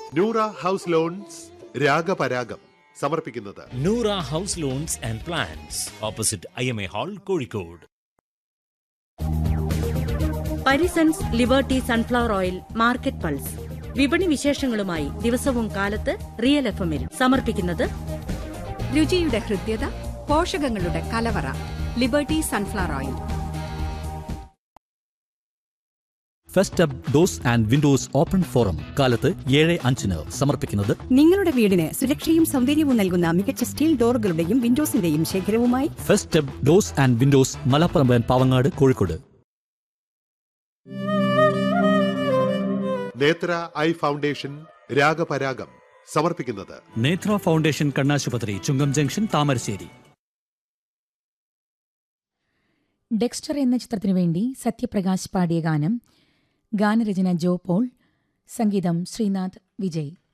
Noora house loans രാഗപരാഗം സമർപ്പിക്കുന്നത് നൂറ house loans and plans opposite I M A hall Kozhikode Parisons liberty sunflower oil market pulse വിപണി വിശേഷങ്ങളുമായി ദിവസവും കാലത്ത് റിയൽ എഫ് എമ്മിൽ സമർപ്പിക്കുന്നത് രുചിയുടെ ഹൃദ്യത പോഷകങ്ങളുടെ കലവറ liberty sunflower oil fest up doors and windows open forum കാലത്ത് ഏഴ് അഞ്ചിന് സമർപ്പിക്കുന്നത് നിങ്ങളുടെ വീടിന് സുരക്ഷയും സൗന്ദര്യവും നൽകുന്ന മികച്ച സ്റ്റീൽ ഡോറുകളുടെയും വിൻഡോസിന്റെയും ശേഖരവുമായി fest up doors and windows മലപ്പുറമ്പൻ പാവങ്ങാട് കോഴിക്കോട് നേത്ര ഐ ഫൗണ്ടേഷൻ രാഗപരാഗം സമർപ്പിക്കുന്നത് നേത്ര ഫൗണ്ടേഷൻ കണ്ണാശുപത്രി ചുങ്കം ജംഗ്ഷൻ താമരശ്ശേരി ഡെക്സ്റ്റർ എന്ന ചിത്രത്തിനു വേണ്ടി സത്യപ്രകാശ് പാടിയ ഗാനം ഗാനരചന ജോ പോൾ സംഗീതം ശ്രീനാഥ് വിജയ്